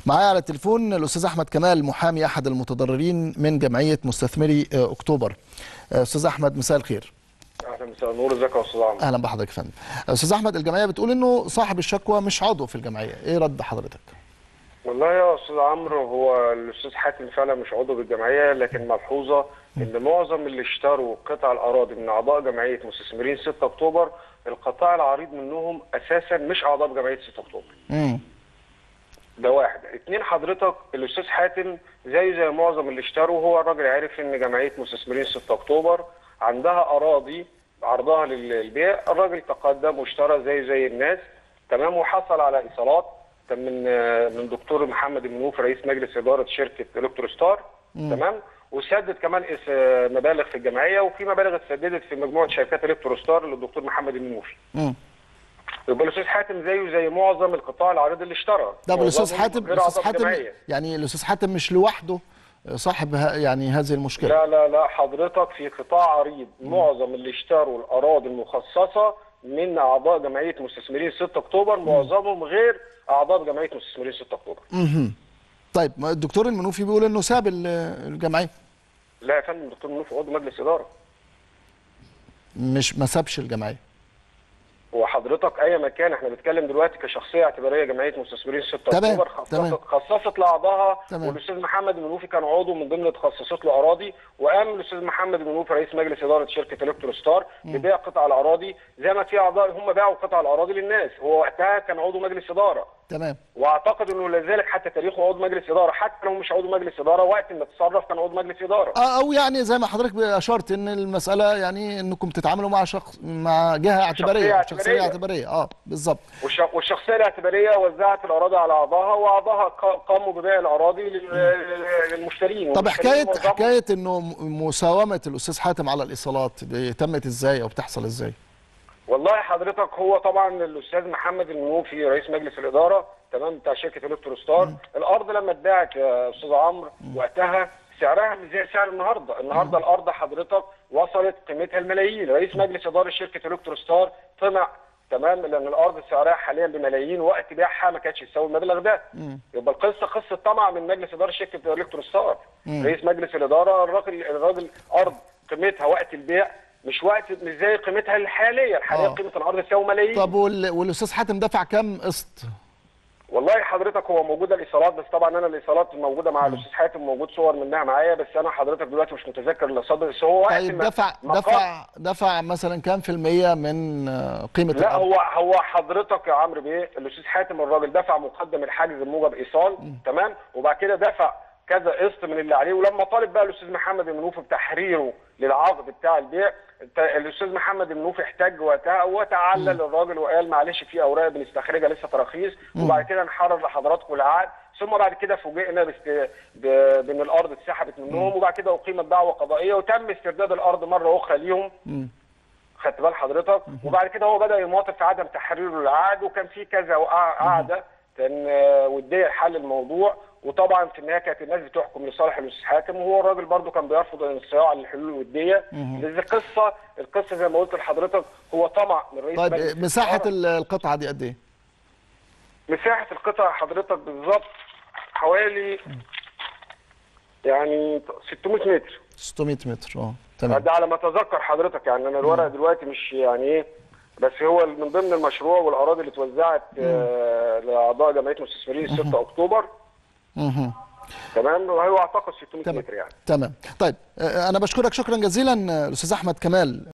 معايا على التليفون الاستاذ احمد كمال محامي احد المتضررين من جمعيه مستثمري آه، اكتوبر آه، استاذ احمد مساء الخير اهلا مساء النور ازيك يا استاذ عمرو اهلا بحضرتك يا فندم استاذ احمد الجمعيه بتقول انه صاحب الشكوى مش عضو في الجمعيه ايه رد حضرتك والله يا استاذ عمرو هو الاستاذ حاتم فعلا مش عضو بالجمعيه لكن ملحوظه ان معظم اللي اشتروا قطع الاراضي من اعضاء جمعيه مستثمرين 6 اكتوبر القطاع العريض منهم اساسا مش اعضاء بجمعيه 6 اكتوبر امم ده واحد اتنين حضرتك الاستاذ حاتم زي زي معظم اللي اشتروا هو الراجل عارف ان جمعيه مستثمرين 6 اكتوبر عندها اراضي عرضها للبيع الراجل تقدم واشترى زي زي الناس تمام وحصل على ايصالات كان من من دكتور محمد المنوف رئيس مجلس اداره شركه الكتروستار تمام وسدد كمان اس- مبالغ في الجمعيه وفي مبالغ اتسددت في مجموعه شركات الكتروستار للدكتور محمد المنوفي امم يبقى الاستاذ حاتم زيه زي معظم القطاع العريض اللي اشترى طب الاستاذ معظمهم حاتم غير الاستاذ أعضاء حاتم بالجمعية. يعني الاستاذ حاتم مش لوحده صاحب ه- يعني هذه المشكله لا لا لا حضرتك في قطاع عريض معظم اللي اشتروا الاراضي المخصصه من اعضاء جمعيه مستثمرين 6 اكتوبر معظمهم غير اعضاء جمعيه مستثمرين 6 اكتوبر مهم. طيب ما الدكتور المنوفي بيقول انه ساب ال- الجمعيه لا يا فندم دكتور منوف عضو مجلس اداره مش ما سابش الجمعيه وحضرتك اي مكان احنا بنتكلم دلوقتي كشخصيه اعتباريه جمعيه مستثمرين 6 تمام، اكتوبر تمام. خصصت خصصت لاعضائها تمام. والاستاذ محمد المنوفي كان عضو من ضمن تخصصات له اراضي وقام الاستاذ محمد المنوفي رئيس مجلس اداره شركه الكتروستار ببيع قطع الاراضي زي ما في اعضاء هم باعوا قطع الاراضي للناس هو وقتها كان عضو مجلس اداره تمام واعتقد انه لذلك حتى تاريخه عضو مجلس اداره حتى لو مش عضو مجلس اداره وقت ما تصرف كان عضو مجلس اداره آه، او يعني زي ما حضرتك اشرت ان المساله يعني انكم تتعاملوا مع شخص مع جهه اعتباريه اعتبارية. شخصيه اعتباريه اه بالظبط والش- والشخصيه الاعتباريه وزعت الاراضي على اعضائها واعضائها ق- قاموا ببيع الاراضي لل- للمشترين طب والمشترين حكايه معظمهم- حكايه انه م- مساومه الاستاذ حاتم على الايصالات دي تمت ازاي او بتحصل ازاي؟ والله حضرتك هو طبعا الاستاذ محمد المنوفي رئيس مجلس الاداره تمام بتاع شركه الكتروستار الارض لما اتباعت يا استاذ عمرو وقتها سعرها مش زي سعر النهارده النهارده الارض حضرتك وصلت قيمتها الملايين رئيس مجلس اداره شركه الكتروستار طمع تمام لان الارض سعرها حاليا بملايين وقت بيعها ما كانتش تساوي المبلغ ده يبقى القصه قصه طمع من مجلس اداره شركه الكتروستار رئيس مجلس الاداره الراجل الراجل ارض قيمتها وقت البيع مش وقت مش زي قيمتها الحاليه الحاليه آه. قيمه الارض تساوي ملايين طب وال- والاستاذ حاتم دفع كام قسط؟ والله حضرتك هو موجوده الايصالات بس طبعا انا الايصالات موجوده مع الاستاذ حاتم موجود صور منها معايا بس انا حضرتك دلوقتي مش متذكر الايصالات بس هو وقت طيب ما- دفع ما قام- دفع دفع مثلا كام في المية من آه، قيمه لا الارض؟ هو هو حضرتك يا عمرو بيه الاستاذ حاتم الراجل دفع مقدم الحاجز موجب ايصال تمام وبعد كده دفع كذا قسط من اللي عليه ولما طالب بقى الاستاذ محمد المنوفي بتحريره للعقد بتاع البيع الت- الاستاذ محمد المنوفي احتج وقتها وتعلل الراجل وقال معلش في اوراق بنستخرجها لسه تراخيص وبعد كده نحرر لحضراتكم العقد ثم بعد كده فوجئنا باست... ب... بان الارض اتسحبت منهم وبعد كده اقيمت دعوه قضائيه وتم استرداد الارض مره اخرى ليهم خدت بال حضرتك وبعد كده هو بدا يماطل في عدم تحرير العقد وكان في كذا وقع- قعده كان آه، وديه لحل الموضوع وطبعا في النهايه كانت الناس بتحكم لصالح الاستاذ حاتم وهو الراجل برضو كان بيرفض الانصياع للحلول الوديه لان القصه القصه زي ما قلت لحضرتك هو طمع من رئيس طيب مجلس آه، مساحه الإدارة. ال- القطعه دي قد ايه؟ مساحه القطع حضرتك بالظبط حوالي يعني 600 متر 600 متر اه تمام ده على ما اتذكر حضرتك يعني انا الورق دلوقتي مش يعني ايه بس هو من ضمن المشروع والاراضي اللي اتوزعت آه لاعضاء جمعيه مستثمرين 6 اكتوبر مهم. تمام هو اعتقد 600 تمام متر يعني تمام طيب آه، انا بشكرك شكرا جزيلا آه، الاستاذ احمد كمال